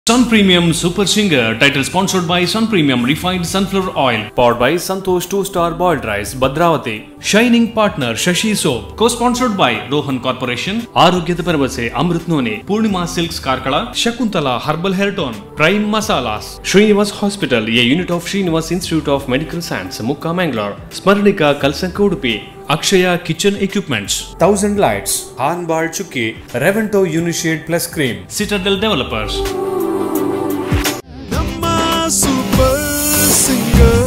Sun Premium Super Singer, title sponsored by Sun Premium Refined Sunflower Oil, powered by Santosh 2 Star Boiled Rice, Bhadravati. Shining Partner Shashi Soap, co-sponsored by Rohan Corporation, ಆರೋಗ್ಯದ ಭರವಸೆ Amrit noni Purnima silks Karkala Shakuntala herbal hair tone prime masalas Srinivas hospital a unit of Srinivas institute of medical science Mukka Mangalore ಸ್ಮರಣಿಕ Kalsanka Udupi Akshaya kitchen equipments thousand lights on ಬಾಳ್ ಚುಕ್ಕಿ ರೆವೆಂಟೋ Unishade plus cream Citadel developers ನಮ್ಮ super singer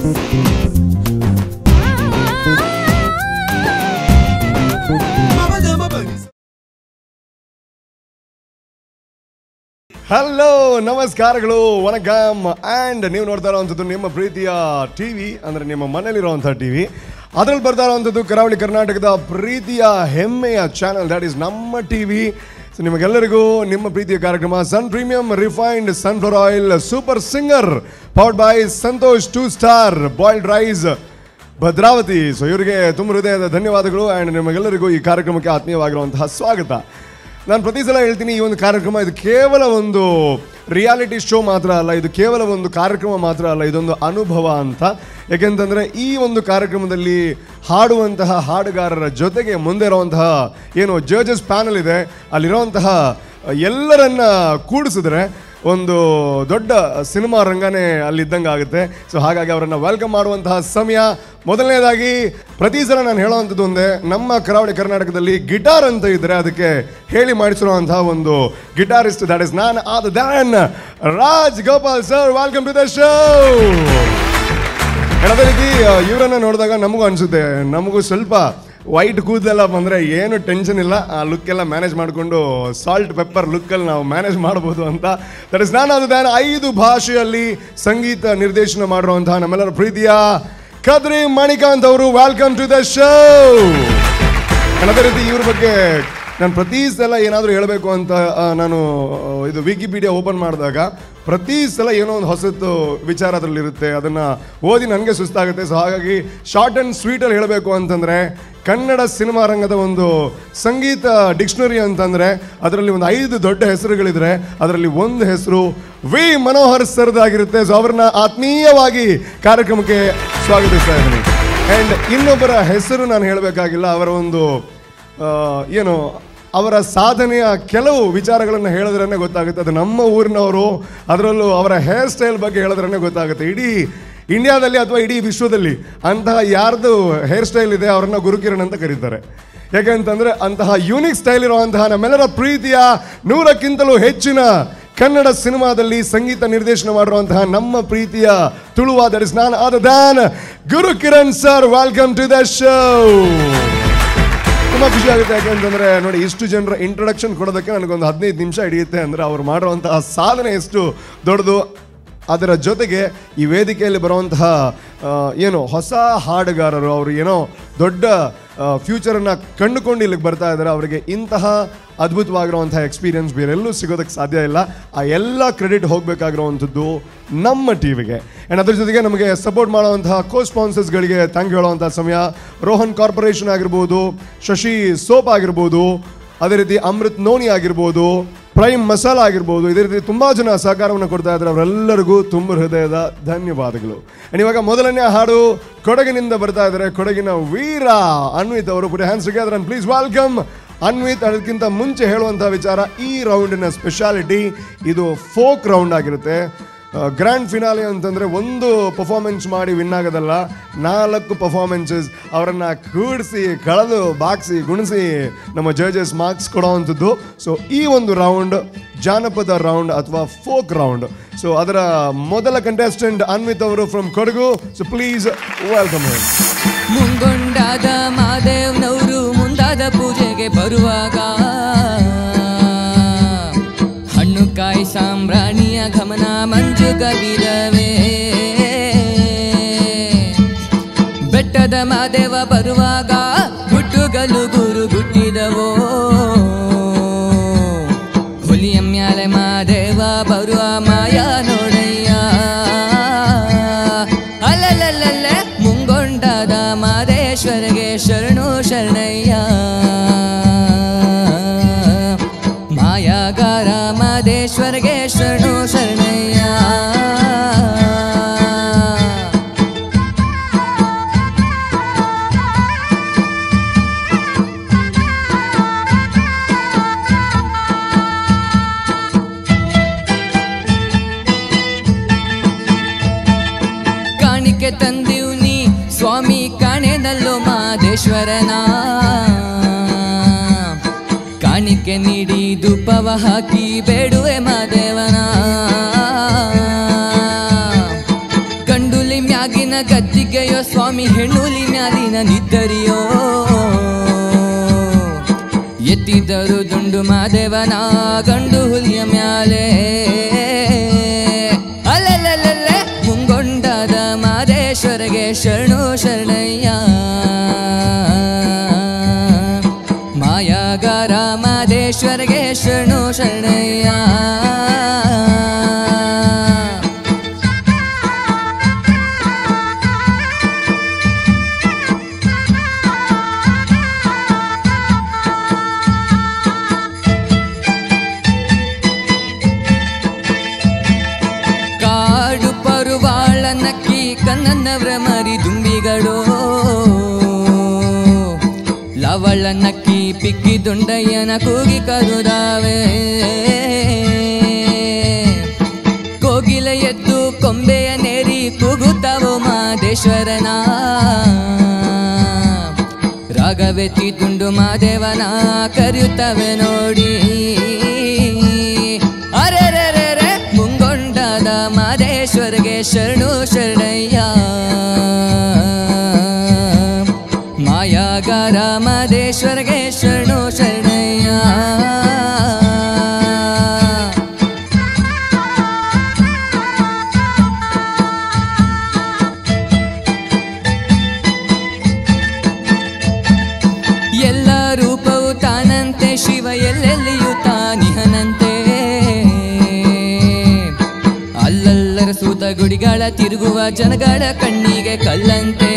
hello ನಮಸ್ಕಾರಗಳು vanakkam and ನೀವು ನೋಡ್ತಾ ಇರೋವಂಥದ್ದು ನಿಮ್ಮ ಪ್ರೀತಿಯ ಟಿ ವಿ ಅಂದರೆ ನಿಮ್ಮ ಮನೇಲಿರುವಂಥ ಟಿ ವಿ ಅದರಲ್ಲಿ ಬರ್ತಾ ಇರೋವಂಥದ್ದು ಕರಾವಳಿ ಕರ್ನಾಟಕದ ಪ್ರೀತಿಯ ಹೆಮ್ಮೆಯ ಚಾನಲ್ ದ್ಯಾಟ್ ಈಸ್ ನಮ್ಮ ಟಿ ವಿ ಸೊ ನಿಮಗೆಲ್ಲರಿಗೂ ನಿಮ್ಮ ಪ್ರೀತಿಯ ಕಾರ್ಯಕ್ರಮ ಸನ್ premium refined sunflower oil super singer powered by Santosh two star boiled rice Bhadravati so ಇವರಿಗೆ ತುಂಬ ಹೃದಯದ ಧನ್ಯವಾದಗಳು ಆ್ಯಂಡ್ ನಿಮಗೆಲ್ಲರಿಗೂ ಈ ಕಾರ್ಯಕ್ರಮಕ್ಕೆ ಆತ್ಮೀಯವಾಗಿರುವಂತಹ ಸ್ವಾಗತ ನಾನು ಪ್ರತಿ ಸಲ ಹೇಳ್ತೀನಿ ಈ ಒಂದು ಕಾರ್ಯಕ್ರಮ ಇದು ಕೇವಲ ಒಂದು ರಿಯಾಲಿಟಿ ಶೋ ಮಾತ್ರ ಅಲ್ಲ ಇದು ಕೇವಲ ಒಂದು ಕಾರ್ಯಕ್ರಮ ಮಾತ್ರ ಅಲ್ಲ ಇದೊಂದು ಅನುಭವ ಅಂತ ಯಾಕೆಂತಂದರೆ ಈ ಒಂದು ಕಾರ್ಯಕ್ರಮದಲ್ಲಿ ಹಾಡುವಂತಹ ಹಾಡುಗಾರರ ಜೊತೆಗೆ ಮುಂದೆ ಇರುವಂತಹ ಏನು ಜಡ್ಜಸ್ ಪ್ಯಾನಲ್ ಇದೆ ಅಲ್ಲಿರುವಂತಹ ಎಲ್ಲರನ್ನ ಕೂಡಿಸಿದ್ರೆ ಒಂದು ದೊಡ್ಡ ಸಿನಿಮಾ ರಂಗನೇ ಅಲ್ಲಿದ್ದಂಗೆ ಆಗುತ್ತೆ ಸೊ ಹಾಗಾಗಿ ಅವರನ್ನು ವೆಲ್ಕಮ್ ಮಾಡುವಂತಹ ಸಮಯ ಮೊದಲನೇದಾಗಿ ಪ್ರತಿ ಸಲ ನಾನು ಹೇಳೋವಂಥದ್ದು ಒಂದೇ ನಮ್ಮ ಕರಾವಳಿ ಕರ್ನಾಟಕದಲ್ಲಿ ಗಿಟಾರ್ ಅಂತ ಇದ್ದರೆ ಅದಕ್ಕೆ ಹೇಳಿ ಮಾಡಿಸಿರುವಂತಹ ಒಂದು guitarist that is none other than Raj Gopal sir welcome to the show ಅದೇ ರೀತಿ ಇವರನ್ನ ನೋಡಿದಾಗ ನಮಗೂ ಅನಿಸುತ್ತೆ ನಮಗೂ ಸ್ವಲ್ಪ ವೈಟ್ ಕೂದಲೆಲ್ಲ ಬಂದರೆ ಏನು ಟೆನ್ಷನ್ ಇಲ್ಲ ಆ ಲುಕ್ ಎಲ್ಲ ಮ್ಯಾನೇಜ್ ಮಾಡಿಕೊಂಡು ಸಾಲ್ಟ್ ಪೆಪ್ಪರ್ ಲುಕ್ಕಲ್ಲಿ ನಾವು ಮ್ಯಾನೇಜ್ ಮಾಡ್ಬೋದು ಅಂತ ದಟ್ ಇಸ್ ನಾನು ಅದು ಐದು ಭಾಷೆಯಲ್ಲಿ ಸಂಗೀತ ನಿರ್ದೇಶನ ಮಾಡಿರುವಂತಹ ನಮ್ಮೆಲ್ಲರ ಪ್ರೀತಿಯ ಕದ್ರಿ ಮಣಿಕಾಂತ್ ಅವರು ವೆಲ್ಕಮ್ ಟು ದ ಶೋ ಅದೇ ರೀತಿ ಇವ್ರ ಬಗ್ಗೆ ನಾನು ಪ್ರತಿ ಸಲ ಏನಾದರೂ ಹೇಳಬೇಕು ಅಂತ ಆ, ನಾನು ಆ, ಇದು ವಿಕಿಪೀಡಿಯಾ ಓಪನ್ ಮಾಡಿದಾಗ ಪ್ರತಿ ಸಲ ಏನೋ ಒಂದು ಹೊಸತು ವಿಚಾರ ಅದರಲ್ಲಿರುತ್ತೆ ಅದನ್ನು ಓದಿ ನನಗೆ ಸುಸ್ತಾಗುತ್ತೆ ಸೊ ಹಾಗಾಗಿ ಶಾರ್ಟ್ ಆ್ಯಂಡ್ ಸ್ವೀಟಲ್ಲಿ ಹೇಳಬೇಕು ಅಂತಂದರೆ ಕನ್ನಡ ಸಿನಿಮಾ ರಂಗದ ಒಂದು ಸಂಗೀತ ಡಿಕ್ಷನರಿ ಅಂತಂದರೆ ಅದರಲ್ಲಿ ಒಂದು ಐದು ದೊಡ್ಡ ಹೆಸರುಗಳಿದ್ರೆ ಅದರಲ್ಲಿ ಒಂದು ಹೆಸರು ವಿ ಮನೋಹರ್ ಸರ್ದಾಗಿರುತ್ತೆ ಸೊ ಅವ್ರನ್ನ ಆತ್ಮೀಯವಾಗಿ ಕಾರ್ಯಕ್ರಮಕ್ಕೆ ಸ್ವಾಗತಿಸ್ತಾ ಇದ್ದೀನಿ ಆ್ಯಂಡ್ ಇನ್ನೊಬ್ಬರ ಹೆಸರು ನಾನು ಹೇಳಬೇಕಾಗಿಲ್ಲ ಅವರ ಒಂದು ಆ, ಏನು ಅವರ ಸಾಧನೆಯ ಕೆಲವು ವಿಚಾರಗಳನ್ನು ಹೇಳಿದ್ರೇ ಗೊತ್ತಾಗುತ್ತೆ ಅದು ನಮ್ಮ ಊರಿನವರು ಅದರಲ್ಲೂ ಅವರ ಹೇರ್ ಸ್ಟೈಲ್ ಬಗ್ಗೆ ಹೇಳಿದ್ರೇ ಗೊತ್ತಾಗುತ್ತೆ ಇಡೀ ಇಂಡಿಯಾದಲ್ಲಿ ಅಥವಾ ಇಡೀ ವಿಶ್ವದಲ್ಲಿ ಅಂತಹ ಯಾರ್ದು ಹೇರ್ ಸ್ಟೈಲ್ ಇದೆ ಅವರನ್ನ ಗುರುಕಿರಣ್ ಅಂತ ಕರೀತಾರೆ ಯಾಕೆಂತಂದ್ರೆ ಅಂತಹ ಯೂನಿಕ್ ಸ್ಟೈಲ್ ಇರುವಂತಹ ನಮ್ಮೆಲ್ಲರ ಪ್ರೀತಿಯ ನೂರಕ್ಕಿಂತಲೂ ಹೆಚ್ಚಿನ ಕನ್ನಡ ಸಿನಿಮಾದಲ್ಲಿ ಸಂಗೀತ ನಿರ್ದೇಶನ ಮಾಡಿರುವಂತಹ ನಮ್ಮ ಪ್ರೀತಿಯ ತುಳುವ that is none other than Guru Kiran sir welcome to the show ತುಂಬ ಖುಷಿ ಆಗುತ್ತೆ ಯಾಕೆಂತಂದ್ರೆ ನೋಡಿ ಇಷ್ಟು ಜನರ ಇಂಟ್ರೊಡಕ್ಷನ್ ಕೊಡೋದಕ್ಕೆ ನನಗೊಂದು ಹದಿನೈದು ನಿಮಿಷ ಹಿಡಿಯುತ್ತೆ ಅಂದರೆ ಅವ್ರು ಮಾಡುವಂತಹ ಸಾಧನೆ ಎಷ್ಟು ದೊಡ್ಡದು ಅದರ ಜೊತೆಗೆ ಈ ವೇದಿಕೆಯಲ್ಲಿ ಬರುವಂತಹ ಆ, ಏನು ಹೊಸ ಹಾಡುಗಾರರು ಅವರು ಏನೋ ದೊಡ್ಡ ಫ್ಯೂಚರನ್ನು ಕಂಡುಕೊಂಡು ಇಲ್ಲಿಗೆ ಬರ್ತಾ ಇದ್ದಾರೆ ಅವರಿಗೆ ಇಂತಹ ಅದ್ಭುತವಾಗಿರುವಂತಹ ಎಕ್ಸ್ಪೀರಿಯನ್ಸ್ ಬೇರೆಲ್ಲೂ ಸಿಗೋದಕ್ಕೆ ಸಾಧ್ಯ ಇಲ್ಲ ಆ ಎಲ್ಲ ಕ್ರೆಡಿಟ್ ಹೋಗಬೇಕಾಗಿರುವಂಥದ್ದು ನಮ್ಮ ಟಿವಿಗೆ ಆ್ಯಂಡ್ ಅದ್ರ ಜೊತೆಗೆ ನಮಗೆ ಸಪೋರ್ಟ್ ಮಾಡುವಂತಹ ಕೋ ಸ್ಪಾನ್ಸರ್ಸ್ಗಳಿಗೆ ಥ್ಯಾಂಕ್ ಹೇಳುವಂಥ ಸಮಯ ರೋಹನ್ ಕಾರ್ಪೊರೇಷನ್ ಆಗಿರ್ಬೋದು ಶಶಿ ಸೋಪ್ ಆಗಿರ್ಬೋದು ಅದೇ ರೀತಿ ಅಮೃತ್ ನೋನಿ ಆಗಿರ್ಬೋದು ಪ್ರೈಮ್ ಮಸಾಲ ಆಗಿರ್ಬೋದು ಇದೇ ರೀತಿ ತುಂಬ ಜನ ಸಹಕಾರವನ್ನು ಕೊಡ್ತಾ ಇದ್ದಾರೆ ಅವರೆಲ್ಲರಿಗೂ ತುಂಬ ಹೃದಯದ ಧನ್ಯವಾದಗಳು And ಇವಾಗ ಮೊದಲನೇ ಹಾಡು ಕೊಡಗಿನಿಂದ ಬರ್ತಾ ಇದ್ದಾರೆ ಕೊಡಗಿನ ವೀರ ಅನ್ವಿತ್ ಅವರು put hands together and please welcome Anvith ಅದಕ್ಕಿಂತ ಮುಂಚೆ ಹೇಳುವಂಥ ವಿಚಾರ ಈ ರೌಂಡಿನ ಸ್ಪೆಷಾಲಿಟಿ ಇದು ಫೋಕ್ ರೌಂಡ್ ಆಗಿರುತ್ತೆ ಗ್ರ್ಯಾಂಡ್ ಫಿನಾಲೆ ಅಂತಂದರೆ ಒಂದು ಪರ್ಫಾರ್ಮೆನ್ಸ್ ಮಾಡಿ ವಿನ್ ಆಗೋದಲ್ಲ ನಾಲ್ಕು ಪರ್ಫಾರ್ಮೆನ್ಸಸ್ ಅವರನ್ನು ಕೂಡಿಸಿ ಕಳೆದು ಬಾಗಿಸಿ ಗುಣಿಸಿ ನಮ್ಮ ಜಡ್ಜಸ್ ಮಾರ್ಕ್ಸ್ ಕೊಡೋವಂಥದ್ದು ಸೊ ಈ ಒಂದು ರೌಂಡ್ ಜಾನಪದ ರೌಂಡ್ ಅಥವಾ ಫೋಕ್ ರೌಂಡ್ ಸೊ ಅದರ ಮೊದಲ ಕಂಟೆಸ್ಟೆಂಟ್ ಅನ್ವಿತ್ ಅವರು from Kodagu so please welcome ಮುಂಗೊಂಡಾದ ಮಾದೇವ್ನವರು ಮುಂದಾದ ಪೂಜೆಗೆ ಬರುವಾಗ ಹಣ್ಣು ಕಾಯಿ ಸಾಂಬ್ರಾಣಿಯ ಗಮನ ಮಂಜು ಕವಿದವೇ ಬೆಟ್ಟದ ಮಾದೇವ ಬರುವಾಗ ಹುಟ್ಟುಗಲು ಗುರು ಗುಟ್ಟಿದವೋ ಹುಲಿಯ ಮ್ಯಾಲೆ ಮಾದೇವ ಬರುವ ಮಾಯ ನೋಡಯ್ಯ ಅಲ್ಲಲ್ಲಲ್ಲೇ ಮುಂಗೊಂಡಾದ ಮಾದೇಶ್ವರಗೆ ಶರಣು ಶರಣಯ್ಯ ಮಾಯಾಗಾರ ಮಾದೇಶ್ವರಗೆ ಶರಣು ಶರಣು ಶರಣಯ್ಯ ಕಾಣಿಕೆ ತಂದಿವ್ ನೀ ಸ್ವಾಮಿ ಕಾಣೆನಲ್ಲೋ ಮಾದೇಶ್ವರನ ಕಾಣಿಕೆ ನೀಡಿ ಧೂಪವ ಹಾಕಿ ಬೇಡುವೆ ಮಾದೇವನ ಗಂಡುಲಿ ಮ್ಯಾಗಿನ ಗದ್ದಿಗೆಯೋ ಸ್ವಾಮಿ ಹೆಣ್ಣುಲಿ ಮ್ಯಾಲಿನ ನಿದ್ದರಿಯೋ ಎತ್ತಿದರು ದುಂಡು ಮಾದೇವನ ಗಂಡು ಹುಲಿಯ ಮ್ಯಾಲೆ ಅಲ್ಲಲ್ಲಲ್ಲೇ ಮುಂಗೊಂಡಾದ ಮಾದೇಶ್ವರಗೆ ಶರಣು ಶರಣಯ್ಯ ಮಾಯಾಗಾರ ಮಾದೇಶ್ವರಗೆ ಶರಣು ಶರಣಯ್ಯ ಕಾಡು ಪರುವಾಳ ನಕ್ಕಿ ಕನ್ನನ್ನವ್ರ ಮರಿ ದುಂಬಿಗಳು ಲವಳ ನಕ್ಕಿ ಪಿಕ್ಕಿ ದುಂಡಯ್ಯನ ಕೂಗಿ ಕರುದಾವೆ ಕೋಗಿಲ ಎದ್ದು ಕೊಂಬೆಯ ನೇರಿ ಕೂಗುತ್ತಾವೋ ಮಾದೇಶ್ವರನ ರಾಗವೆತ್ತಿ ತುಂಡು ಮಾದೇವನ ಕರೆಯುತ್ತವೆ ನೋಡಿ ಅರೆರೆರೆರೆ ಮುಂಗೊಂಡಾದ ಮಾದೇಶ್ವರಗೆ ಶರಣು ಶರಣಯ್ಯ ಮಾಯಾಗಾರ ಮಾದೇಶ್ವರಗೆ ಶರಣು ಶರಣಯ್ಯ ಎಲ್ಲ ರೂಪವು ತಾನಂತೆ ಶಿವ ಎಲ್ಲೆಲ್ಲಿಯೂ ತಾನಿಹನಂತೆ ಅಲ್ಲಲ್ಲರ ಸೂತ ಗುಡಿಗಳ ತಿರುಗುವ ಜನಗಳ ಕಣ್ಣಿಗೆ ಕಲ್ಲಂತೆ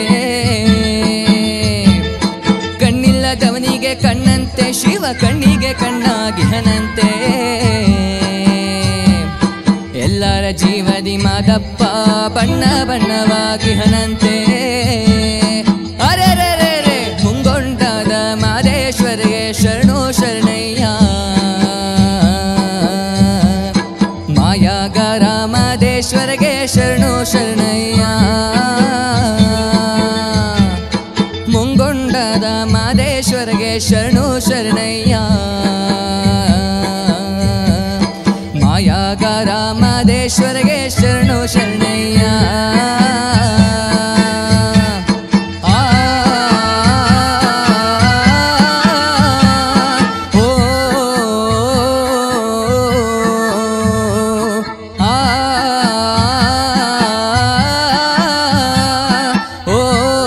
ಕಣ್ಣಿಲ್ಲದವನಿಗೆ ಕಣ್ಣಂತೆ ಶಿವ ಕಣ್ಣಿಗೆ ಕಣ್ಣಾಗಿಹನಂತೆ ಎಲ್ಲರ ಜೀವದಿ ಮಾದಪ್ಪ ಬಣ್ಣ ಬಣ್ಣವಾಗಿಹನಂತೆ ಅರೆರೆರೆರೆ ಮುಂಗೊಂಡಾದ ಮಾದೇಶ್ವರಿಗೆ ಶರಣು ಶರಣಯ್ಯ ಮಾಯಾಗಾರ ಮಾದೇಶ್ವರಗೆ ಶರಣು ಶರಣಯ್ಯ ಮುಂಗೊಂಡದ ಮಾದೇಶ್ವರಗೆ ಶರಣು ಶರಣಯ್ಯ ಮಾಯಾಗಾರ ಮಾದೇಶ್ವರಗೆ ಶರಣು ಶರಣಯ್ಯ ಆ ಓ ಆ ಓ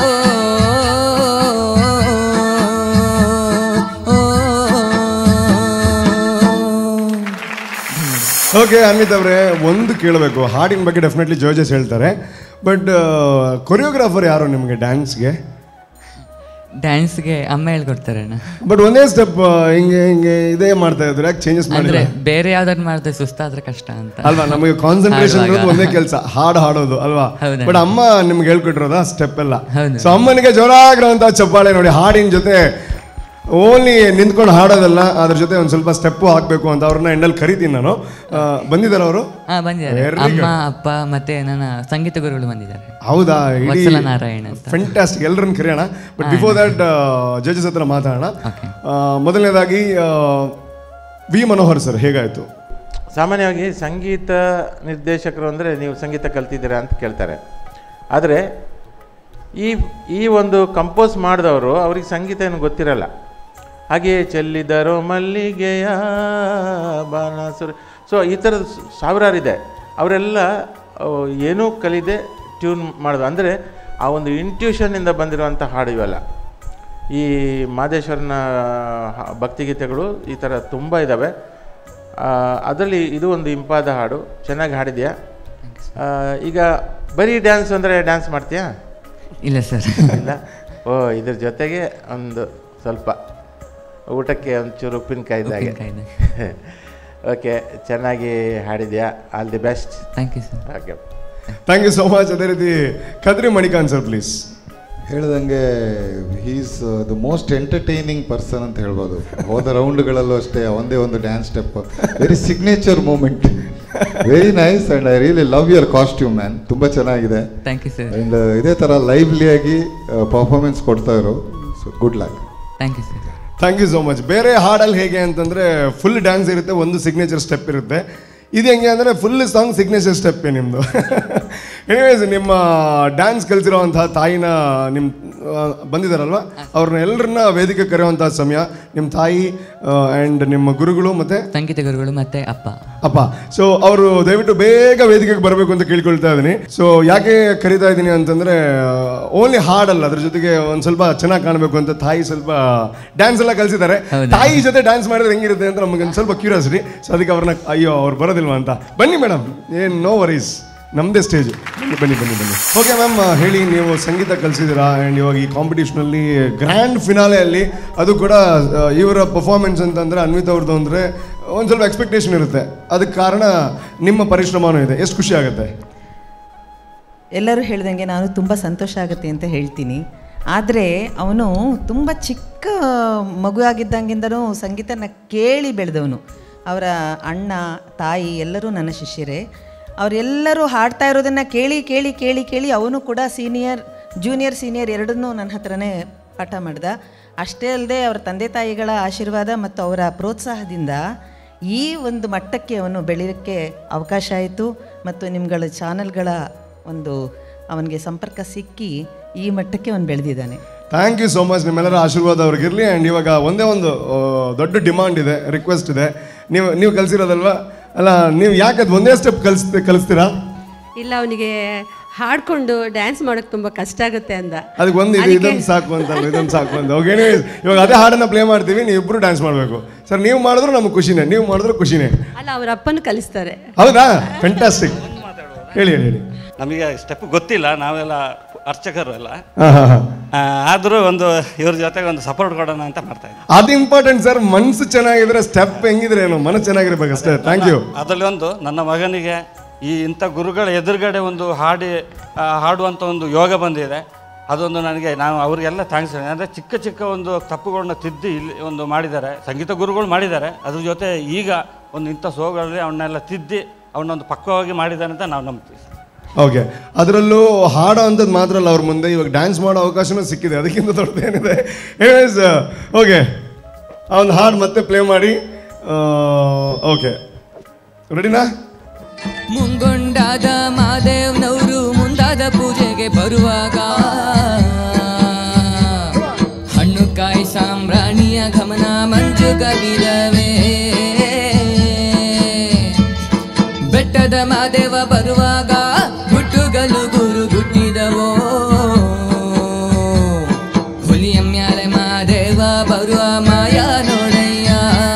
ಓಕೆ ಅನ್ವಿತ್ ಅವರೇ ಒಂದು ಕೇಳಬೇಕು ಹಾಡಿನ ಬಗ್ಗೆ ಡೆಫಿನೆಟ್ಲಿ ಜೋಜಸ್ ಹೇಳ್ತಾರೆ ಬಟ್ ಕೊರಿಯೋಗ್ರಾಫರ್ ಯಾರು ನಿಮಗೆ ಡ್ಯಾನ್ಸ್ಗೆ ಡ್ಯಾನ್ಸ್ಗೆ ಅಮ್ಮ ಹೇಳ್ಕೊಡ್ತಾರೆ ಅಣ್ಣ ಬಟ್ ಒಂದೇ ಸ್ಟೆಪ್ ಹಿಂಗೆ ಹಿಂಗೆ ಇದೇ ಮಾಡ್ತಾ ಇದ್ರು ಯಾಕೆ ಚೇಂಜಸ್ ಅಂದ್ರೆ ಮಾಡಿದ್ರೆ ಬೇರೆ ಯಾವ್ದಾದ್ರು ಮಾಡಿದ್ರೆ ಸುಸ್ತಾದ್ರೆ ಕಷ್ಟ ಅಂತ ಅಲ್ವಾ ನಮಗೆ ಕಾನ್ಸಂಟ್ರೇಷನ್ ಹಾಡುವಾಗ. ಇರೋದು ಒಂದೇ ಕೆಲಸ ಹಾಡು ಹಾಡೋದು ಅಲ್ವಾ ಹೌದಣ್ಣ. ಬಟ್ ಅಮ್ಮ ನಿಮ್ಗೆ ಹೇಳ್ಕೊಟ್ಟಿರೋದ ಸ್ಟೆಪ್ ಎಲ್ಲ ಹೌದು. ಸೊ ಅಮ್ಮನಿಗೆ ಜೋರಾಗಿರುವಂತ ಚಪ್ಪಾಳೆ ನೋಡಿ ಹಾಡಿನ ಜೊತೆ ಓನ್ಲಿ ನಿಂತ್ಕೊಂಡು ಹಾಡೋದಲ್ಲ ಅದ್ರ ಜೊತೆ ಒಂದು ಸ್ವಲ್ಪ ಸ್ಟೆಪ್ಪು ಹಾಕಬೇಕು ಅಂತ ಅವ್ರನ್ನ ಎಂಡಲ್ಲಿ ಕರಿತೀನಿ ನಾನು ಆ, ಬಂದಿದ್ದಾರೆ ಅವರು ಹಾ ಬಂದಿದ್ದಾರೆ Very ಅಮ್ಮ good. ಅಪ್ಪ ಮತ್ತೆ ನನ್ನ ಸಂಗೀತ ಗುರುಗಳು ಬಂದಿದ್ದಾರೆ ಹೌದಾ ಇಡೀ ವತ್ಸಲ ನಾರಾಯಣ್ ಅಂತ. ಫೆಂಟಾಸ್ಟಿಕ್ ಎಲ್ಲರನ್ನ ಕರೆಯೋಣ ಬಟ್ ಬಿಫೋರ್ ದಟ್ ಜಡ್ಜಸ್ ಹತ್ರ ಮಾತಾಡೋಣ Okay. ಆ, ಮೊದಲನೇದಾಗಿ ಆ, ವಿ ಮನೋಹರ್ ಸರ್ ಹೇಗಾಯ್ತು ಸಾಮಾನ್ಯವಾಗಿ ಸಂಗೀತ ನಿರ್ದೇಶಕರು ಅಂದರೆ ನೀವು ಸಂಗೀತ ಕಲ್ತಿದ್ದೀರಾ ಅಂತ ಕೇಳ್ತಾರೆ ಆದರೆ ಈ ಈ ಒಂದು ಕಂಪೋಸ್ ಮಾಡಿದವರು ಅವ್ರಿಗೆ ಸಂಗೀತ ಏನು ಗೊತ್ತಿರಲ್ಲ ಹಾಗೆಯೇ ಚೆಲ್ಲಿದರೋ ಮಲ್ಲಿಗೆಯ ಬಾಣಸುರ ಸೊ ಈ ಥರದ ಸ- ಸಾವಿರಾರಿದೆ ಅವರೆಲ್ಲ ಆ, ಏನೂ ಕಲಿದೆ ಟ್ಯೂನ್ ಮಾಡೋದು ಅಂದರೆ ಆ ಒಂದು ಇಂಟ್ಯೂಷನ್ನಿಂದ ಬಂದಿರುವಂಥ ಹಾಡು ಇವೆಲ್ಲ ಈ ಮಾದೇಶ್ವರನ ಹ- ಭಕ್ತಿಗೀತೆಗಳು ಈ ಥರ ತುಂಬ ಇದ್ದಾವೆ ಅದರಲ್ಲಿ ಇದು ಒಂದು ಇಂಪಾದ ಹಾಡು ಚೆನ್ನಾಗಿ ಹಾಡಿದ್ಯಾ ಆ, ಈಗ ಬರೀ ಡ್ಯಾನ್ಸ್ ಅಂದರೆ ಡ್ಯಾನ್ಸ್ ಮಾಡ್ತೀಯಾ ಇಲ್ಲ ಸರ್ ಇಲ್ಲ ಓ ಇದ್ರ ಜೊತೆಗೆ ಒಂದು ಸ್ವಲ್ಪ ಊಟಕ್ಕೆ ಒಂಚೂರು ಉಪ್ಪಿನಕಾಯಿ ಇದ್ದಾಗೆ ಉಪ್ಪಿನ್ಕಾಯಿ ಓಕೆ ಚೆನ್ನಾಗಿ ಹಾಡಿದ್ಯಾ all the best thank you sir okay thank you so much ಅದೇ ರೀತಿ ಕದ್ರಿ ಮಣಿಕಾಂತ್ ಸರ್ ಪ್ಲೀಸ್ ಹೇಳ್ದಂಗೆ he's the most entertaining person ಅಂತ ಹೇಳ್ಬೋದು ಹೋದ ರೌಂಡ್ಗಳಲ್ಲೂ ಅಷ್ಟೇ ಒಂದೇ ಒಂದು dance step very signature moment very nice and I really love your costume man ತುಂಬ ಚೆನ್ನಾಗಿದೆ ಥ್ಯಾಂಕ್ ಯು ಸರ್ ಆ್ಯಂಡ್ ಇದೇ ಥರ ಲೈವ್ಲಿಯಾಗಿ ಪರ್ಫಾರ್ಮೆನ್ಸ್ ಕೊಡ್ತಾ ಇರೋ so good luck thank you sir thank you so much ಬೇರೆ ಹಾಡಲ್ಲಿ ಹೇಗೆ ಅಂತಂದರೆ ಫುಲ್ ಡ್ಯಾನ್ಸ್ ಇರುತ್ತೆ ಒಂದು ಸಿಗ್ನೇಚರ್ ಸ್ಟೆಪ್ ಇರುತ್ತೆ ಇದು ಹೆಂಗೆ ಅಂದರೆ ಫುಲ್ ಸಾಂಗ್ ಸಿಗ್ನೇಚರ್ ಸ್ಟೆಪ್ಪೇ ನಿಮ್ಮದು ಎನಿವೇಸ್ ನಿಮ್ಮ ಡ್ಯಾನ್ಸ್ ಕಲಿಸಿರೋವಂತಹ ತಾಯಿನ ನಿಮ್ಮ ಆ, ಬಂದಿದ್ದಾರಲ್ವ ಅವ್ರನ್ನ ಎಲ್ಲರನ್ನ ವೇದಿಕೆ ಕರೆಯುವಂತಹ ಸಮಯ ನಿಮ್ಮ ತಾಯಿ ಆ್ಯಂಡ್ ನಿಮ್ಮ ಗುರುಗಳು ಮತ್ತು ಸಂಗೀತ ಗುರುಗಳು ಮತ್ತೆ ಅಪ್ಪ ಅಪ್ಪ ಸೊ ಅವರು ದಯವಿಟ್ಟು ಬೇಗ ವೇದಿಕೆಗೆ ಬರಬೇಕು ಅಂತ ಕೇಳ್ಕೊಳ್ತಾ ಇದ್ದೀನಿ ಸೊ ಯಾಕೆ ಕರಿತಾ ಇದ್ದೀನಿ ಅಂತಂದ್ರೆ ಓನ್ಲಿ ಹಾಡಲ್ಲ ಅದ್ರ ಜೊತೆಗೆ ಒಂದು ಸ್ವಲ್ಪ ಚೆನ್ನಾಗಿ ಕಾಣಬೇಕು ಅಂತ ತಾಯಿ ಸ್ವಲ್ಪ ಡ್ಯಾನ್ಸ್ ಎಲ್ಲ ಕಲಿಸಿದ್ದಾರೆ ಹೌದಾ? ತಾಯಿ ಜೊತೆ ಡ್ಯಾನ್ಸ್ ಮಾಡಿದ್ರೆ ಹೆಂಗಿರುತ್ತೆ ಅಂತ ನಮಗೆ ಒಂದು ಸ್ವಲ್ಪ ಕ್ಯೂರಿಯಾಸಿಟಿ ಸೊ ಅದಕ್ಕೆ ಅವ್ರನ್ನ ಅಯ್ಯೋ ಅವ್ರು ಬರೋದಿಲ್ವಾ ಅಂತ ಬನ್ನಿ ಮೇಡಮ್ ಏನು ನೋ ವರೀಸ್ ನಮ್ಮದೇ ಸ್ಟೇಜ್ ಬನ್ನಿ ಬನ್ನಿ ಬನ್ನಿ ಬನ್ನಿ ಓಕೆ ಮ್ಯಾಮ್ ಹೇಳಿ ನೀವು ಸಂಗೀತ ಕಲಿಸಿದ್ದೀರಾ ಆ್ಯಂಡ್ ಇವಾಗ ಈ ಕಾಂಪಿಟೇಷನಲ್ಲಿ ಗ್ರ್ಯಾಂಡ್ ಫಿನಾಲೆಯಲ್ಲಿ ಅದು ಕೂಡ ಆ, ಇವರ ಪರ್ಫಾರ್ಮೆನ್ಸ್ ಅಂತಂದರೆ ಅನ್ವಿತ್ ಅವ್ರದ್ದು ಅಂದರೆ ಒಂದು ಸ್ವಲ್ಪ ಎಕ್ಸ್ಪೆಕ್ಟೇಷನ್ ಇರುತ್ತೆ ಅದಕ್ಕೆ ಕಾರಣ ನಿಮ್ಮ ಪರಿಶ್ರಮನೂ ಇದೆ ಎಷ್ಟು ಖುಷಿ ಆಗುತ್ತೆ ಎಲ್ಲರೂ ಹೇಳ್ದಂಗೆ ನಾನು ತುಂಬ ಸಂತೋಷ ಆಗುತ್ತೆ ಅಂತ ಹೇಳ್ತೀನಿ ಆದರೆ ಅವನು ತುಂಬ ಚಿಕ್ಕ ಮಗು ಆಗಿದ್ದಂಗಿಂದನೂ ಸಂಗೀತನ ಕೇಳಿ ಬೆಳೆದವನು ಅವರ ಅಣ್ಣ ತಾಯಿ ಎಲ್ಲರೂ ನನ್ನ ಶಿಷ್ಯರೇ ಅವರೆಲ್ಲರೂ ಹಾಡ್ತಾ ಇರೋದನ್ನು ಕೇಳಿ ಕೇಳಿ ಕೇಳಿ ಕೇಳಿ ಅವನು ಕೂಡ ಸೀನಿಯರ್ ಜೂನಿಯರ್ ಸೀನಿಯರ್ ಎರಡನ್ನೂ ನನ್ನ ಹತ್ರನೇ ಪಾಠ ಮಾಡ್ದ ಅಷ್ಟೇ ಅಲ್ಲದೆ ಅವರ ತಂದೆ ತಾಯಿಗಳ ಆಶೀರ್ವಾದ ಮತ್ತು ಅವರ ಪ್ರೋತ್ಸಾಹದಿಂದ ಈ ಒಂದು ಮಟ್ಟಕ್ಕೆ ಅವನು ಬೆಳೆಯೋಕ್ಕೆ ಅವಕಾಶ ಆಯಿತು ಮತ್ತು ನಿಮ್ಗಳ ಚಾನಲ್ಗಳ ಒಂದು ಅವನಿಗೆ ಸಂಪರ್ಕ ಸಿಕ್ಕಿ ಈ ಮಟ್ಟಕ್ಕೆ ಅವನು ಬೆಳೆದಿದ್ದಾನೆ ಥ್ಯಾಂಕ್ ಯು ಸೋ ಮಚ್ ನಿಮ್ಮೆಲ್ಲರ ಆಶೀರ್ವಾದ ಅವ್ರಿಗಿರಲಿ ಆ್ಯಂಡ್ ಇವಾಗ ಒಂದೇ ಒಂದು ಆ, ದೊಡ್ಡ ಡಿಮಾಂಡ್ ಇದೆ ರಿಕ್ವೆಸ್ಟ್ ಇದೆ ನೀವು ನೀವು ಕಲಿಸಿರೋದಲ್ವಾ ಅಲ್ಲ ನೀವು ಯಾಕೆ ಅದು ಒಂದೇ ಸ್ಟೆಪ್ ಕಲಿಸ್ ಕಲಿಸ್ತೀರಾ ಇಲ್ಲ ಅವನಿಗೆ ಹಾಡ್ಕೊಂಡು ಡ್ಯಾನ್ಸ್ ಮಾಡೋಕೆ ತುಂಬ ಕಷ್ಟ ಆಗುತ್ತೆ ಅಂದ ಅದಕ್ಕೆ ಒಂದು ಇದು ಇದೊಂದು ಸಾಕು ಅಂತಲ್ಲ ಇದೊಂದು ಸಾಕು ಅಂತ ಓಕೆ anyways, ಇವಾಗ ಅದೇ ಹಾಡನ್ನ ಪ್ಲೇ ಮಾಡ್ತೀವಿ ನೀವು ಇಬ್ಬರು ಡ್ಯಾನ್ಸ್ ಮಾಡಬೇಕು ಸರ್ ನೀವು ಮಾಡಿದ್ರು ನಮಗೆ ಖುಷಿನೇ ನೀವು ಮಾಡಿದ್ರು ಖುಷಿನೇ ಅಲ್ಲ ಅವ್ರ ಅಪ್ಪನ ಕಲಿಸ್ತಾರೆ ಹೌದಾ ಫ್ಯಾಂಟಾಸ್ಟಿಕ್ ಹೇಳಿ ಹೇಳಿ ಹೇಳಿ ನಮಗೆ ಸ್ಟೆಪ್ ಗೊತ್ತಿಲ್ಲ ನಾವೆಲ್ಲ ಅರ್ಚಕರು ಎಲ್ಲ ಹಾಂ ಹಾಂ ಹಾಂ ಆದರೂ ಒಂದು ಇವ್ರ ಜೊತೆಗೆ ಒಂದು ಸಪೋರ್ಟ್ ಕೊಡೋಣ ಅಂತ ಮಾಡ್ತಾ ಇದ್ದೆ ಅದು ಇಂಪಾರ್ಟೆಂಟ್ ಸರ್ ಮನಸ್ಸು ಚೆನ್ನಾಗಿದ್ರೆ ಸ್ಟೆಪ್ ಹೆಂಗಿದ್ರೆ ಏನು ಮನಸ್ಸು ಚೆನ್ನಾಗಿರ್ಬೇಕು ಅಷ್ಟೇ ಥ್ಯಾಂಕ್ ಯು ಅದರಲ್ಲಿ ಒಂದು ನನ್ನ ಮಗನಿಗೆ ಈ ಇಂಥ ಗುರುಗಳ ಎದುರುಗಡೆ ಒಂದು ಹಾಡಿ ಆ, ಹಾಡುವಂಥ ಒಂದು ಯೋಗ ಬಂದಿದೆ ಅದೊಂದು ನನಗೆ ನಾವು ಅವರಿಗೆಲ್ಲ ಥ್ಯಾಂಕ್ಸ್ ಅಂದರೆ ಚಿಕ್ಕ ಚಿಕ್ಕ ಒಂದು ತಪ್ಪುಗಳನ್ನ ತಿದ್ದಿ ಇಲ್ಲಿ ಒಂದು ಮಾಡಿದ್ದಾರೆ ಸಂಗೀತ ಗುರುಗಳು ಮಾಡಿದ್ದಾರೆ ಅದ್ರ ಜೊತೆ ಈಗ ಒಂದು ಇಂಥ ಸೋಗಳಲ್ಲಿ ಅವನ್ನೆಲ್ಲ ತಿದ್ದಿ ಅವನೊಂದು ಪಕ್ವವಾಗಿ ಮಾಡಿದ್ದಾರೆ ಅಂತ ನಾವು ನಂಬ್ತೀವಿ ಓಕೆ ಅದರಲ್ಲೂ ಹಾಡೋ ಅಂಥದ್ದು ಮಾತ್ರ ಅಲ್ಲ ಅವ್ರ ಮುಂದೆ ಇವಾಗ ಡ್ಯಾನ್ಸ್ ಮಾಡೋ ಅವಕಾಶನೂ ಸಿಕ್ಕಿದೆ ಅದಕ್ಕಿಂತ ದೊಡ್ಡದೇನಿದೆ ಏಸ್ ಓಕೆ ಆ ಒಂದು ಹಾಡು ಮತ್ತೆ ಪ್ಲೇ ಮಾಡಿ ಓಕೆ ರೆಡಿನಾ ಮುಂಗೊಂಡಾದ ಮಾದೇವ್ನವರು ಮುಂದಾದ ಪೂಜೆಗೆ ಬರುವಾಗ ಹಣ್ಣು ಕಾಯಿ ಸಾಂಬ್ರಾಣಿಯ ಗಮನ ಮಂಜು ಕವಿದವೇ ಬೆಟ್ಟದ ಮಾದೇವ ಬರುವಾಗ ಗುಟ್ಟುಗಲು ಗುರು ಗುಟ್ಟಿದವೋ ಹುಲಿಯ ಮ್ಯಾಲೆ ಮಾದೇವ ಬರುವ ಮಾಯ ನೋಡಯ್ಯ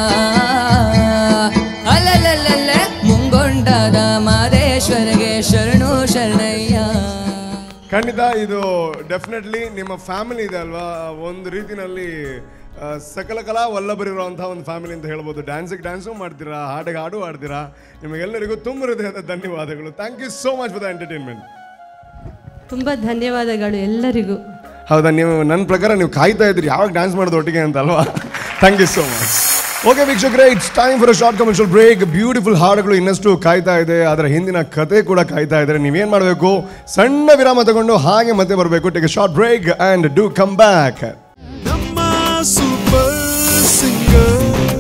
ಅಲ್ಲಲ್ಲಲ್ಲ ಮುಂಗೊಂಡಾದ ಮಾದೇಶ್ವರಗೆ ಶರಣು ಶರಣಯ್ಯ ಖಂಡಿತ ಇದು ಡೆಫಿನೆಟ್ಲಿ ನಿಮ್ಮ ಫ್ಯಾಮಿಲಿ ಇದೆ ಅಲ್ವಾ ಒಂದು ರೀತಿನಲ್ಲಿ ಆ, ಸಕಲ ಕಲಾ ವಲ್ಲಭರಿರುವಂತಹ ಒಂದು ಫ್ಯಾಮಿಲಿ ಅಂತ ಹೇಳ್ಬೋದು ಡ್ಯಾನ್ಸಿಗೆ ಡ್ಯಾನ್ಸು ಮಾಡ್ತೀರಾ ಹಾಡಿಗೆ ಹಾಡು ಆಡ್ತೀರಾ ನಿಮಗೆಲ್ಲರಿಗೂ ತುಂಬ ಹೃದಯದ ಧನ್ಯವಾದಗಳು thank you so much for the entertainment ತುಂಬ ಧನ್ಯವಾದಗಳು ಎಲ್ಲರಿಗೂ ಹೌದಾ ನೀವು ನನ್ನ ಪ್ರಕಾರ ನೀವು ಕಾಯ್ತಾ ಇದ್ರಿ ಯಾವಾಗ ಡ್ಯಾನ್ಸ್ ಮಾಡೋದು ಒಟ್ಟಿಗೆ ಅಂತ ಅಲ್ವಾ thank you so much okay ವೀಕ್ಷಕರೇ it's time for a short commercial break beautiful ಹಾಡುಗಳು ಇನ್ನಷ್ಟು ಕಾಯ್ತಾ ಇದೆ ಅದರ ಹಿಂದಿನ ಕತೆ ಕೂಡ ಕಾಯ್ತಾ ಇದ್ದಾರೆ ನೀವೇನು ಮಾಡಬೇಕು ಸಣ್ಣ ವಿರಾಮ ತಗೊಂಡು ಹಾಗೆ ಮತ್ತೆ ಬರಬೇಕು take a short break and do come back ನಮ್ಮ ಸೂಪರ್ ಸಿಂಗರ್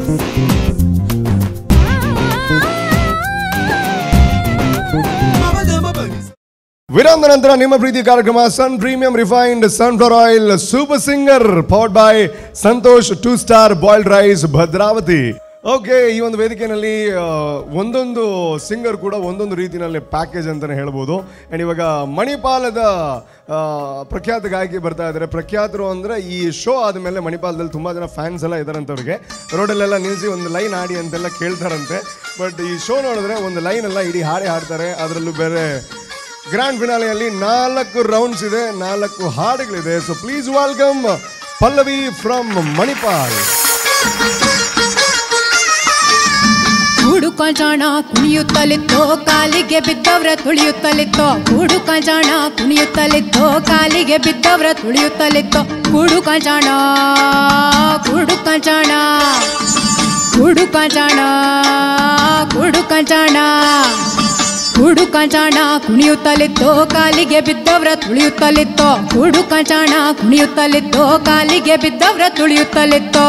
ವಿರಾಮದ ನಂತರ ನಿಮ್ಮ ಪ್ರೀತಿ ಕಾರ್ಯಕ್ರಮ ಸನ್ premium refined sunflower oil super singer powered by Santosh two star boiled rice Bhadravati okay ಈ ಒಂದು ವೇದಿಕೆಯಲ್ಲಿ ಆ, ಒಂದೊಂದು ಸಿಂಗರ್ ಕೂಡ ಒಂದೊಂದು ರೀತಿಯಲ್ಲಿ ಪ್ಯಾಕೇಜ್ ಅಂತಲೇ ಹೇಳ್ಬೋದು ಆ್ಯಂಡ್ ಇವಾಗ ಮಣಿಪಾಲದ ಆ, ಪ್ರಖ್ಯಾತ ಗಾಯಕಿ ಬರ್ತಾ ಇದ್ದಾರೆ ಪ್ರಖ್ಯಾತರು ಅಂದರೆ ಈ ಶೋ ಆದಮೇಲೆ ಮಣಿಪಾಲದಲ್ಲಿ ತುಂಬ ಜನ ಫ್ಯಾನ್ಸ್ ಎಲ್ಲ ಇದ್ದಾರಂತೆ ಅವ್ರಿಗೆ ರೋಡಲ್ಲೆಲ್ಲ ನಿಲ್ಲಿಸಿ ಒಂದು ಲೈನ್ ಆಡಿ ಅಂತೆಲ್ಲ ಕೇಳ್ತಾರಂತೆ ಬಟ್ ಈ ಶೋ ನೋಡಿದ್ರೆ ಒಂದು ಲೈನ್ ಎಲ್ಲ ಇಡೀ ಹಾಡೇ ಹಾಡ್ತಾರೆ ಅದರಲ್ಲೂ ಬೇರೆ ಗ್ರ್ಯಾಂಡ್ ಫಿನಾಲೆಯಲ್ಲಿ ನಾಲ್ಕು ರೌಂಡ್ಸ್ ಇದೆ ನಾಲ್ಕು ಹಾಡುಗಳಿದೆ so please welcome Pallavi from Manipal ಕೂಡು ಕಂಚಾಣ ಕುಣಿಯುತ್ತಲಿತ್ತೋ ಕಾಲಿಗೆ ಬಿದ್ದವ್ರ ತುಳಿಯುತ್ತಲಿತ್ತೋ ಕೂಡು ಕಂಚಾಣ ಕುಣಿಯುತ್ತಲಿತ್ತೋ ಕಾಲಿಗೆ ಬಿದ್ದವ್ರ ತುಳಿಯುತ್ತಲಿತ್ತೋ ಕೂಡು ಕಂಚಾಣ ಕೂಡು ಕಂಚಾಣ ಕೂಡು ಕಂಚಾಣ ಕೂಡು ಕಂಚಾಣ ಕೂಡು ಕಂಚಾಣ ಕುಣಿಯುತ್ತಲಿತ್ತೋ ಕಾಲಿಗೆ ಬಿದ್ದವ್ರ ತುಳಿಯುತ್ತಲಿತ್ತೋ ಕೂಡು ಕಂಚಾಣ ಕುಣಿಯುತ್ತಲಿತ್ತೋ ಕಾಲಿಗೆ ಬಿದ್ದವ್ರ ತುಳಿಯುತ್ತಲಿತ್ತೋ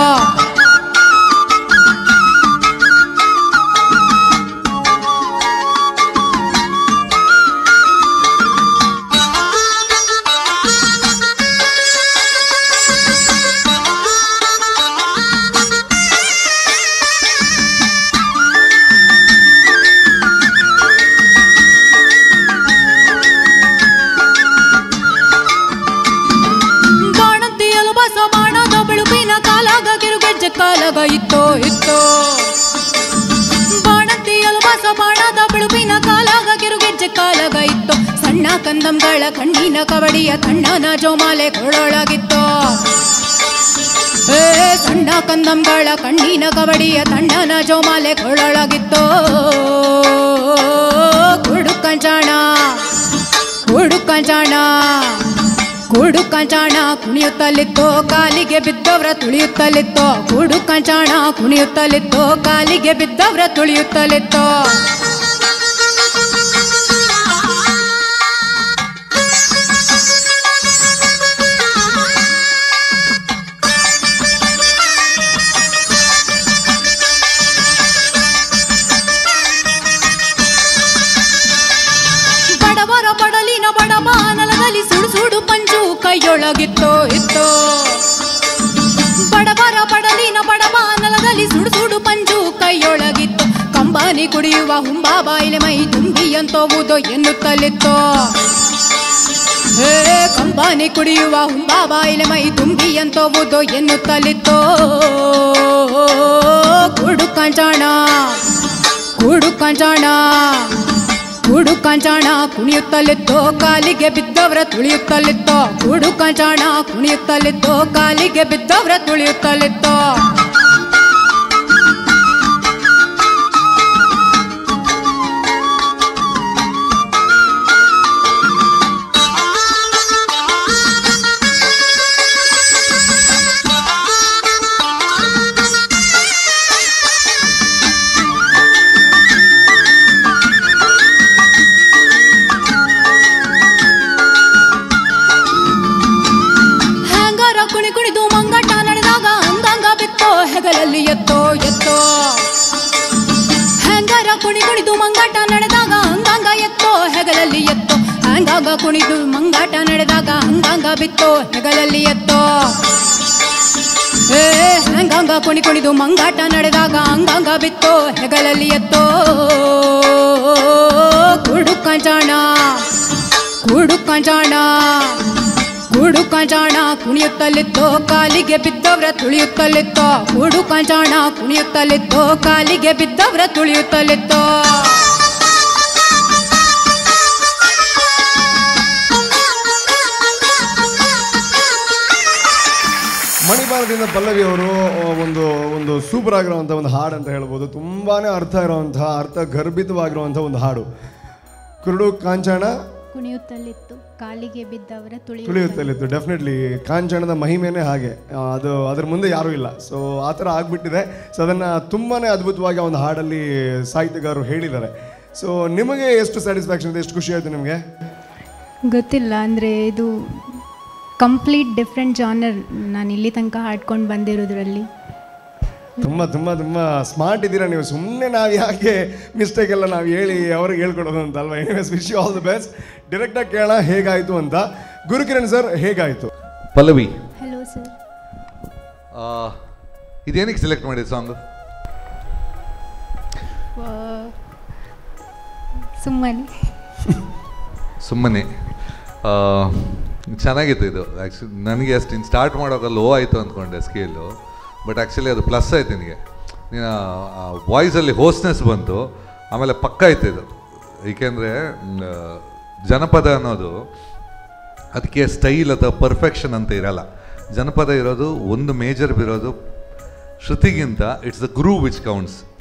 ಬಾಣಂತಿಯಲು ಬಸ ಬಾಣದ ಬಿಳುಪಿನ ಕಾಲಾಗ ಕಿರುಗೆಜ್ಜೆ ಕಾಲಾಗ ಇತ್ತೋ ಇತ್ತೋ ಬಾಣಂತಿಯಲು ಬಸ ಬಾಣದ ಬಿಳುಪಿನ ಕಾಲಾಗ ಕಿರುಗೆಜ್ಜೆ ಕಾಲಾಗ ಇತ್ತೋ ಸಣ್ಣ ಕಂದಂಗಳ ಕಣ್ಣಿನ ಕಬಡಿಯ ತಣ್ಣನ ಜೋಮಾಲೆ ಕೊಳೊಳಗಿತ್ತೋ ಏ ಸಣ್ಣ ಕಂದಂಗಳ ಕಣ್ಣಿನ ಕಬಡಿಯ ತಣ್ಣನ ಜೋಮಾಲೆ ಕೊಳೊಳಗಿತ್ತೋ ಕುಡು ಕಂಚಾಣ ಕುಡು ಕಂಚಾಣ ಕೂಡು ಕಂಚಾಣ ಕುಣಿಯುತ್ತಲಿತ್ತೋ ಕಾಲಿಗೆ ಬಿದ್ದವ್ರ ತುಳಿಯುತ್ತಲಿತ್ತೋ ಕೂಡು ಕಂಚಾಣ ಕುಣಿಯುತ್ತಲಿತ್ತೋ ಕಾಲಿಗೆ ಬಿದ್ದವ್ರ ತುಳಿಯುತ್ತಲಿತ್ತೋ ಬಡವರ ಬಡಲಿನ ಬಡಬಾನಲದಲ್ಲಿ ಸುಡು ಸುಡು ಪಂಜು ಕೈಯೊಳಗಿತ್ತೋ ಇತ್ತೋ ಬಡವರ ಬಡಲಿನ ಬಡಬಾನಲದಲ್ಲಿ ಸುಡು ಸುಡು ಪಂಜು ಕೈಯೊಳಗಿತ್ತು ಕಂಬನಿ ಕುಡಿಯುವ ಹುಂಬಾ ಬಾಯಿಲೆ ಮೈ ತುಂಬಿ ಅಂತೋವುದೋ ಎನ್ನುತ್ತಲಿತ್ತೋ ಏ ಕಂಬನಿ ಕುಡಿಯುವ ಹುಂಬಾ ಬಾಯಿಲೆ ಮೈ ತುಂಬಿ ಅಂತೋವುದೋ ಎನ್ನುತ್ತಲಿತ್ತೋ ಕುಡು ಕಂಚಾಣ ಕುಡು ಕಂಚಾಣ ಕೂಡು ಕಂಚಾಣ ಕುಣಿಯುತ್ತಲಿತ್ತೋ ಕಾಲಿಗೆ ಬಿದ್ದವ್ರ ತುಳಿಯುತ್ತಲಿತ್ತೋ ಕೂಡು ಕಂಚಾಣ ಕುಣಿಯುತ್ತಲಿತ್ತೋ ಕಾಲಿಗೆ ಬಿದ್ದವ್ರ ತುಳಿಯುತ್ತಲಿತ್ತೋ ಹ್ಯಾಂಗಾರ ಕುಣಿ ಕುಣಿದು ಮಂಗಾಟ ನಡೆದಾಗ ಅಂಗಾಂಗ ಬಿತ್ತೋ ಹೆಗಲಲ್ಲಿ ಎತ್ತೋ ಎತ್ತೋ ಹ್ಯಾಂಗಾರ ಕುಣಿ ಕುಣಿದು ಮಂಗಾಟ ನಡೆದಾಗ ಅಂಗಾಂಗ ಎತ್ತೋ ಹೆಗಲಲ್ಲಿ ಎತ್ತೋ ಹ್ಯಾಂಗಾಗ ಕುಣಿದು ಮಂಗಾಟ ನಡೆದಾಗ ಅಂಗಾಂಗ ಬಿತ್ತೋ ಹೆಗಲಲ್ಲಿ ಎತ್ತೋ ಏ ಹ್ಯಾಂಗಾಂಗ ಕುಣಿ ಕುಣಿದು ಮಂಗಾಟ ನಡೆದಾಗ ಅಂಗಾಂಗ ಬಿತ್ತೋ ಹೆಗಲಲ್ಲಿ ಎತ್ತೋ ಕುಡು ಕಂಚಾಣ ಕುಡು ಕಂಚಾಣ ಕೂಡು ಕಂಚಾಣ ಕುಣಿಯುತ್ತಲಿತ್ತೋ ಕಾಲಿಗೆ ಬಿದ್ದವ್ರ ತುಳಿಯುತ್ತಲಿತ್ತೋ ಕೂಡು ಕಂಚಾಣ ಕುಣಿಯುತ್ತಲಿತ್ತೋ ಕಾಲಿಗೆ ಬಿದ್ದವ್ರ ತುಳಿಯುತ್ತಲಿತ್ತೋ ಮಣಿಪಾಲದಿಂದ ಪಲ್ಲವಿ ಅವರು ಒಂದು ಒಂದು ಸೂಪರ್ ಆಗಿರುವಂಥ ಒಂದು ಹಾಡು ಅಂತ ಹೇಳ್ಬೋದು ತುಂಬಾ ಅರ್ಥ ಇರುವಂತಹ ಅರ್ಥ ಗರ್ಭಿತವಾಗಿರುವಂಥ ಒಂದು ಹಾಡು ಕುರುಡು ಕಾಂಚಾಣ ಕುಣಿಯುತ್ತಲಿತ್ತು ಕಾಲಿಗೆ ಬಿದ್ದವರ ತುಳಿಯುತ್ತಲಿತ್ತು ತುಳಿಯುತ್ತಲಿತ್ತು ಡೆಫಿನೆಟ್ಲಿ ಕಾಂಚನದ ಮಹಿಮೆನೇ ಹಾಗೆ ಆ, ಅದು ಅದ್ರ ಮುಂದೆ ಯಾರೂ ಇಲ್ಲ ಸೊ ಆ ಥರ ಆಗ್ಬಿಟ್ಟಿದೆ ಸೊ ಅದನ್ನು ತುಂಬಾ ಅದ್ಭುತವಾಗಿ ಆ ಒಂದು ಹಾಡಲ್ಲಿ ಸಾಹಿತ್ಯಗಾರರು ಹೇಳಿದ್ದಾರೆ ಸೊ ನಿಮಗೆ ಎಷ್ಟು ಸ್ಯಾಟಿಸ್ಫ್ಯಾಕ್ಷನ್ ಇದೆ ಎಷ್ಟು ಖುಷಿ ಆಯಿತು ನಿಮಗೆ ಗೊತ್ತಿಲ್ಲ ಅಂದರೆ ಇದು ಕಂಪ್ಲೀಟ್ ಡಿಫ್ರೆಂಟ್ ಜಾನರ್ ನಾನು ಇಲ್ಲಿ ತನಕ ಹಾಡ್ಕೊಂಡು ಬಂದಿರೋದ್ರಲ್ಲಿ ತುಂಬ ತುಂಬ ತುಂಬ ಸ್ಮಾರ್ಟ್ ಇದ್ದೀರಾ ನೀವು ಸುಮ್ಮನೆ ನಾವು ಯಾಕೆ ಮಿಸ್ಟೇಕ್ ಎಲ್ಲ ನಾವು ಹೇಳಿ ಅವ್ರಿಗೆ ಹೇಳ್ಕೊಡೋದು ಅಂತ ಅಲ್ವಾ anyways wish you all the best ಡೈರೆಕ್ಟಾಗಿ ಕೇಳೋಣ ಹೇಗಾಯಿತು ಅಂತ ಗುರುಕಿರಣ್ ಸರ್ ಹೇಗಾಯಿತು ಪಲ್ಲವಿ ಹಲೋ ಸರ್ ಆ, ಇದೇನಕ್ಕೆ ಸೆಲೆಕ್ಟ್ ಮಾಡಿದೆ ಸಾಂಗ್ ಸುಮ್ಮನೆ ಸುಮ್ಮನೆ ಆ, ಚೆನ್ನಾಗಿತ್ತು ಇದು ಆ್ಯಕ್ಚುಲಿ ನನಗೆ ಅಷ್ಟು ಇನ್ನು ಸ್ಟಾರ್ಟ್ ಮಾಡುವಾಗ ಲೋ ಆಯಿತು ಅಂದ್ಕೊಂಡೆ ಸ್ಕೇಲು ಬಟ್ ಆ್ಯಕ್ಚುಲಿ ಅದು ಪ್ಲಸ್ ಆಯ್ತು ನಿನಗೆ ನೀನು ವಾಯ್ಸಲ್ಲಿ ಹೋಸ್ನೆಸ್ ಬಂತು ಆಮೇಲೆ ಪಕ್ಕ ಆಯ್ತು ಇದು ಏಕೆಂದರೆ ಜನಪದ ಅನ್ನೋದು ಅದಕ್ಕೆ ಸ್ಟೈಲ್ ಅಥವಾ ಪರ್ಫೆಕ್ಷನ್ ಅಂತ ಇರಲ್ಲ ಜನಪದ ಇರೋದು ಒಂದು ಮೇಜರ್ ಇರೋದು ಶ್ರುತಿಗಿಂತ it's the groove which counts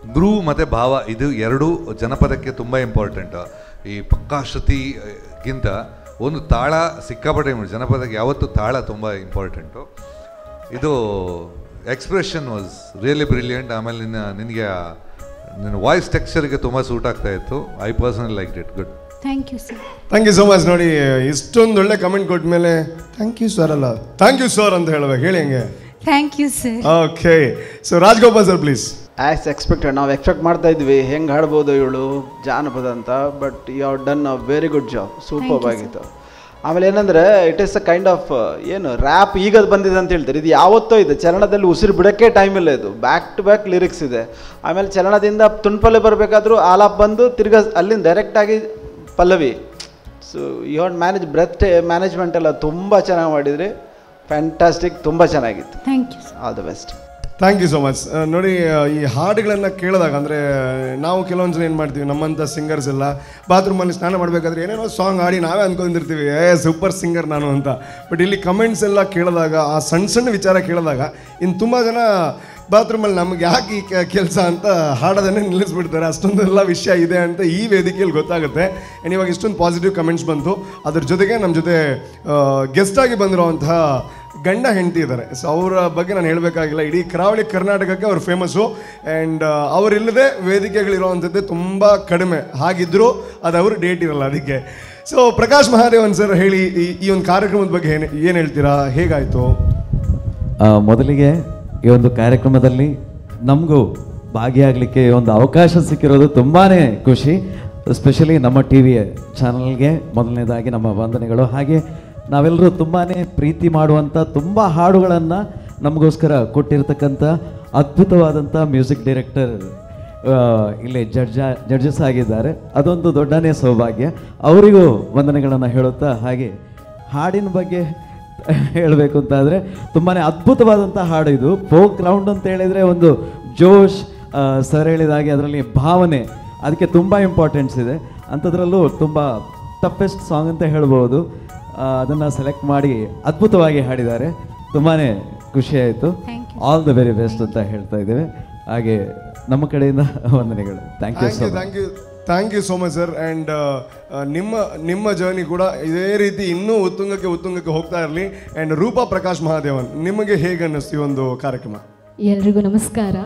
groove ಮತ್ತು ಭಾವ ಇದು ಎರಡೂ ಜನಪದಕ್ಕೆ ತುಂಬ ಇಂಪಾರ್ಟೆಂಟ್ ಈ ಪಕ್ಕಾ ಶ್ರುತಿಗಿಂತ ಒಂದು ತಾಳ ಸಿಕ್ಕಾಪಟ್ಟೆ important. ಜನಪದಕ್ಕೆ ಯಾವತ್ತೂ ತಾಳ ತುಂಬ ಇಂಪಾರ್ಟೆಂಟು ಇದು ಎಕ್ಸ್ಪ್ರೆಷನ್ ವಾಸ್ ರಿಯಲಿ ಬ್ರಿಲಿಯಂಟ್ ಆಮೇಲೆ ನಿನ್ನ ನಿನಗೆ ಆ- ನಿನ್ನ ವಾಯ್ಸ್ ಟೆಕ್ಸ್ಚರ್ಗೆ ತುಂಬ ಸೂಟ್ ಆಗ್ತಾ ಇತ್ತು I personal like it good thank you sir thank you so much ನೋಡಿ ಇಷ್ಟೊಂದು ಒಳ್ಳೆ ಕಮೆಂಟ್ ಕೊಟ್ಟ ಮೇಲೆ ಥ್ಯಾಂಕ್ ಯು ಸರ್ ಅಲ್ಲ ಥ್ಯಾಂಕ್ ಯು ಸರ್ ಅಂತ ಹೇಳ್ಬೇಕು ಹೇಳಿ ಹಂಗೆ thank you sir okay so Rajgopal sir please as expected ನಾವು ಎಕ್ಸ್ಪೆಕ್ಟ್ ಮಾಡ್ತಾ ಇದ್ವಿ ಹೆಂಗೆ ಹಾಡ್ಬೋದು ಇವಳು ಜಾನಪದ ಅಂತ but you have done a very good job super sir. ಆಗಿತ್ತು ಆಮೇಲೆ ಏನಂದರೆ it is a kind of ಏನು ರ್ಯಾಪ್ ಈಗ ಬಂದಿದೆ ಅಂತ ಹೇಳ್ತಾರೆ ಇದು ಯಾವತ್ತೋ ಇದೆ ಚರಣದಲ್ಲಿ ಉಸಿರು ಬಿಡೋಕ್ಕೆ ಟೈಮ್ ಇಲ್ಲ ಇದು ಬ್ಯಾಕ್ ಟು ಬ್ಯಾಕ್ ಲಿರಿಕ್ಸ್ ಇದೆ ಆಮೇಲೆ ಚರಣದಿಂದ ತುಂಡ್ಪಲ್ಲೆ ಬರಬೇಕಾದ್ರೂ ಆಲಾಪ್ ಬಂದು ತಿರ್ಗಾ ಅಲ್ಲಿಂದ ಡೈರೆಕ್ಟಾಗಿ Pallavi so you had manage breath management ಎಲ್ಲ ತುಂಬ ಚೆನ್ನಾಗಿ ಮಾಡಿದ್ರಿ ಫ್ಯಾಂಟಾಸ್ಟಿಕ್ ತುಂಬ ಚೆನ್ನಾಗಿತ್ತು thank you all the best thank you so much ನೋಡಿ ಆ, ಈ ಹಾಡುಗಳನ್ನು ಕೇಳಿದಾಗ ಅಂದರೆ ನಾವು ಕೆಲವೊಂದು ಜನ ಏನು ಮಾಡ್ತೀವಿ ನಮ್ಮಂಥ ಸಿಂಗರ್ಸ್ ಎಲ್ಲ ಬಾತ್ರೂಮಲ್ಲಿ ಸ್ನಾನ ಮಾಡಬೇಕಾದ್ರೆ ಏನೇನೋ ಸಾಂಗ್ ಹಾಡಿ ನಾವೇ ಅಂದ್ಕೊಂಡಿರ್ತೀವಿ ಏ ಸೂಪರ್ ಸಿಂಗರ್ ನಾನು ಅಂತ ಬಟ್ ಇಲ್ಲಿ ಕಮೆಂಟ್ಸ್ ಎಲ್ಲ ಕೇಳಿದಾಗ ಆ ಸಣ್ಣ ಸಣ್ಣ ವಿಚಾರ ಕೇಳಿದಾಗ ಇನ್ನು ತುಂಬ ಜನ ಬಾತ್ರೂಮಲ್ಲಿ ನಮ್ಗೆ ಯಾಕೆ ಈ ಕೆಲಸ ಅಂತ ಹಾಡೋದನ್ನೇ ನಿಲ್ಲಿಸ್ಬಿಡ್ತಾರೆ ಅಷ್ಟೊಂದೆಲ್ಲ ವಿಷಯ ಇದೆ ಅಂತ ಈ ವೇದಿಕೆಯಲ್ಲಿ ಗೊತ್ತಾಗುತ್ತೆ ಆ್ಯಂಡ್ ಇವಾಗ ಇಷ್ಟೊಂದು ಪಾಸಿಟಿವ್ ಕಮೆಂಟ್ಸ್ ಬಂತು ಅದ್ರ ಜೊತೆಗೆ ನಮ್ಮ ಜೊತೆ ಗೆಸ್ಟ್ ಆಗಿ ಬಂದಿರುವಂತಹ ಗಂಡ ಹೆಂಡತಿ ಇದ್ದಾರೆ ಸೊ ಅವರ ಬಗ್ಗೆ ನಾನು ಹೇಳಬೇಕಾಗಿಲ್ಲ ಇಡೀ ಕರಾವಳಿ ಕರ್ನಾಟಕಕ್ಕೆ ಅವ್ರು ಫೇಮಸ್ಸು ಆ್ಯಂಡ್ ಅವರಿಲ್ಲದೆ ವೇದಿಕೆಗಳಿರುವಂಥದ್ದೇ ತುಂಬ ಕಡಿಮೆ ಹಾಗಿದ್ದರೂ ಅದು ಅವರು ಡೇಟ್ ಇರಲ್ಲ ಅದಕ್ಕೆ ಸೊ ಪ್ರಕಾಶ್ ಮಹಾದೇವನ್ ಸರ್ ಹೇಳಿ ಈ ಈ ಒಂದು ಕಾರ್ಯಕ್ರಮದ ಬಗ್ಗೆ ಏನು ಏನು ಹೇಳ್ತೀರಾ ಹೇಗಾಯಿತು ಆ, ಮೊದಲಿಗೆ ಈ ಒಂದು ಕಾರ್ಯಕ್ರಮದಲ್ಲಿ ನಮಗೂ ಭಾಗಿಯಾಗಲಿಕ್ಕೆ ಒಂದು ಅವಕಾಶ ಸಿಕ್ಕಿರೋದು ತುಂಬಾ ಖುಷಿ ಸ್ಪೆಷಲಿ ನಮ್ಮ ಟಿ ವಿ ಚಾನಲ್ಗೆ ಮೊದಲನೇದಾಗಿ ನಮ್ಮ ವಂದನೆಗಳು ಹಾಗೆ ನಾವೆಲ್ಲರೂ ತುಂಬಾ ಪ್ರೀತಿ ಮಾಡುವಂಥ ತುಂಬ ಹಾಡುಗಳನ್ನು ನಮಗೋಸ್ಕರ ಕೊಟ್ಟಿರ್ತಕ್ಕಂಥ ಅದ್ಭುತವಾದಂಥ ಮ್ಯೂಸಿಕ್ ಡೈರೆಕ್ಟರ್ ಇಲ್ಲಿ ಜಡ್ಜ ಜಡ್ಜಸ್ ಆಗಿದ್ದಾರೆ ಅದೊಂದು ದೊಡ್ಡನೇ ಸೌಭಾಗ್ಯ ಅವರಿಗೂ ವಂದನೆಗಳನ್ನು ಹೇಳುತ್ತಾ ಹಾಗೆ ಹಾಡಿನ ಬಗ್ಗೆ ಹೇಳಬೇಕು ಅಂತಾದರೆ ತುಂಬಾ ಅದ್ಭುತವಾದಂಥ ಹಾಡು ಇದು ಫೋಕ್ ರೌಂಡ್ ಅಂತ ಹೇಳಿದರೆ ಒಂದು ಜೋಶ್ ಆ, ಸರ್ ಹೇಳಿದ ಹಾಗೆ ಅದರಲ್ಲಿ ಭಾವನೆ ಅದಕ್ಕೆ ತುಂಬ ಇಂಪಾರ್ಟೆನ್ಸ್ ಇದೆ ಅಂಥದ್ರಲ್ಲೂ ತುಂಬ ಟಫೆಸ್ಟ್ ಸಾಂಗ್ ಅಂತ ಹೇಳ್ಬೋದು ಅದನ್ನು ಸೆಲೆಕ್ಟ್ ಮಾಡಿ ಅದ್ಭುತವಾಗಿ ಹಾಡಿದ್ದಾರೆ ತುಂಬಾ ಖುಷಿ ಆಯಿತು ಆಲ್ ದ ವೆರಿ ಬೆಸ್ಟ್ ಅಂತ ಹೇಳ್ತಾ ಇದ್ದೇವೆ ಹಾಗೆ ನಮ್ಮ ಕಡೆಯಿಂದ ವಂದನೆಗಳು thank you thank so you thank you thank you so much sir and ನಿಮ್ಮ ನಿಮ್ಮ ಜರ್ನಿ ಕೂಡ ಇದೇ ರೀತಿ ಇನ್ನೂ ಉತ್ತುಂಗಕ್ಕೆ ಉತ್ತುಂಗಕ್ಕೆ ಹೋಗ್ತಾ ಇರಲಿ ಆ್ಯಂಡ್ ರೂಪಾ ಪ್ರಕಾಶ್ ಮಹಾದೇವನ್ ನಿಮಗೆ ಹೇಗೆ ಅನ್ನಿಸ್ತು ಈ ಒಂದು ಕಾರ್ಯಕ್ರಮ ಎಲ್ರಿಗೂ ನಮಸ್ಕಾರ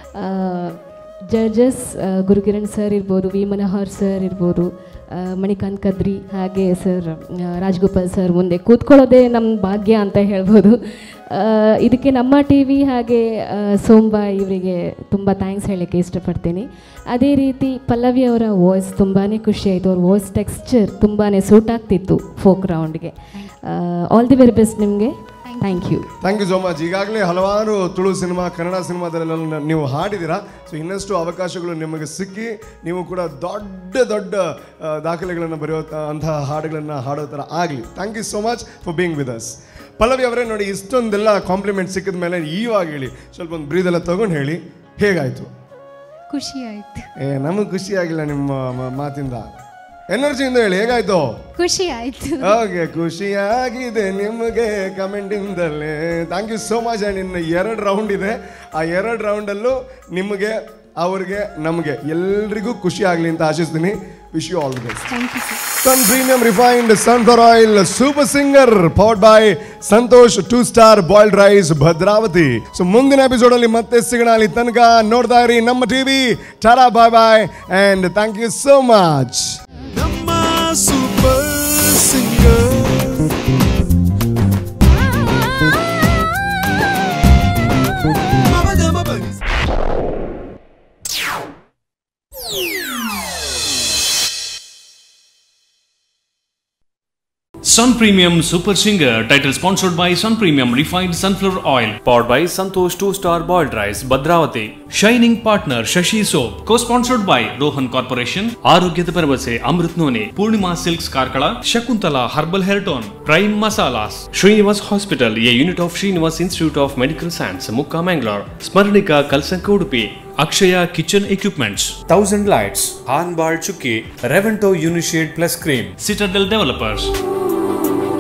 ಜಡ್ಜಸ್ ಗುರುಕಿರಣ್ ಸರ್ ಇರ್ಬೋದು ವಿ ಮನೋಹರ್ ಸರ್ ಇರ್ಬೋದು ಆ, ಮಣಿಕಾಂತ್ ಕದ್ರಿ ಹಾಗೆ ಸರ್ ಆ, ರಾಜ್ಗೋಪಾಲ್ ಸರ್ ಮುಂದೆ ಕೂತ್ಕೊಳ್ಳೋದೇ ನಮ್ಮ ಭಾಗ್ಯ ಅಂತ ಹೇಳ್ಬೋದು ಆ, ಇದಕ್ಕೆ ನಮ್ಮ ಟಿ ವಿ ಹಾಗೆ ಆ, ಸೋಂಬಾ ಇವರಿಗೆ ತುಂಬ ಥ್ಯಾಂಕ್ಸ್ ಹೇಳೋಕ್ಕೆ ಇಷ್ಟಪಡ್ತೀನಿ ಅದೇ ರೀತಿ ಪಲ್ಲವಿ ಅವರ ವಾಯ್ಸ್ ತುಂಬಾ ಖುಷಿ ಆಯಿತು ಅವ್ರ ವಾಯ್ಸ್ ಟೆಕ್ಸ್ಚರ್ ತುಂಬಾ ಸೂಟ್ ಆಗ್ತಿತ್ತು ಫೋಕ್ ರೌಂಡ್ಗೆ ಆಲ್ ದಿ ವೆರಿ ಬೆಸ್ಟ್ ನಿಮಗೆ thank you thank you so much ಈಗಾಗಲೇ ಹಲವಾರು ತುಳು ಸಿನಿಮಾ ಕನ್ನಡ ಸಿನಿಮಾದಲ್ಲೆಲ್ಲ ನೀವು ಹಾಡಿದ್ದೀರಾ ಸೊ ಇನ್ನಷ್ಟು ಅವಕಾಶಗಳು ನಿಮಗೆ ಸಿಕ್ಕಿ ನೀವು ಕೂಡ ದೊಡ್ಡ ದೊಡ್ಡ ಆ, ದಾಖಲೆಗಳನ್ನು ಬರೆಯೋ ತ- ಅಂತಹ ಹಾಡುಗಳನ್ನು ಹಾಡೋ ಥರ ಆಗಲಿ thank you so much for being with us Pallavi ಅವರೇ ನೋಡಿ ಇಷ್ಟೊಂದೆಲ್ಲ ಕಾಂಪ್ಲಿಮೆಂಟ್ ಸಿಕ್ಕಿದ ಮೇಲೆ ಇವಾಗ ಹೇಳಿ ಸ್ವಲ್ಪ ಒಂದು ಬ್ರೀದೆಲ್ಲ ತೊಗೊಂಡು ಹೇಳಿ ಹೇಗಾಯಿತು ಖುಷಿ ಆಯ್ತು ಏ ನಮಗೆ ಖುಷಿ ಆಗಿಲ್ಲ ನಿಮ್ಮ ಮ- ಮಾತಿಂದ ಎನರ್ಜಿಯಿಂದ ಹೇಳಿ ಹೇಗಾಯ್ತು ಖುಷಿ ಆಯ್ತು ಓಕೆ ಖುಷಿಯಾಗಿದೆ ನಿಮಗೆ ಕಮೆಂಟಿಂದಲೇ thank you so much and ಇನ್ನು ಎರಡು ರೌಂಡ್ ಇದೆ ಆ ಎರಡು ರೌಂಡಲ್ಲೂ ನಿಮಗೆ ಅವ್ರಿಗೆ ನಮಗೆ ಎಲ್ರಿಗೂ ಖುಷಿ ಆಗಲಿ ಅಂತ ಆಶಿಸ್ತೀನಿ wish you all the best thank you sir sun premium refined sunflower oil super singer powered by Santosh two star boiled rice Bhadravati so ಮುಂದಿನ ಎಪಿಸೋಡ್ ಅಲ್ಲಿ ಮತ್ತೆ ಸಿಗೋಣ ಅಲ್ಲಿ ತನಕ ನೋಡ್ತಾ ಇರಿ ನಮ್ಮ ಟಿವಿ ಟಾರಾ bye bye and thank you so much ನಮ್ಮ super singer Sun Premium Super Singer, title sponsored by Sun Premium Refined Sunflower Oil, powered by Santosh 2 Star Boiled Rice, Badravati. Shining partner Shashi Soap, co-sponsored by Rohan Corporation, ಆರೋಗ್ಯದ ಭರವಸೆ Amrit noni Purnima silks Karkala Shakuntala herbal hair tone prime masalas Srinivas hospital a unit of Srinivas institute of medical science Mukka Mangalore Smaranika Kalsanka Udupi Akshaya kitchen equipments thousand lights on ಬಾಳ್ ಚುಕ್ಕಿ ರೆವೆಂಟೋ Unishade plus cream citadel developers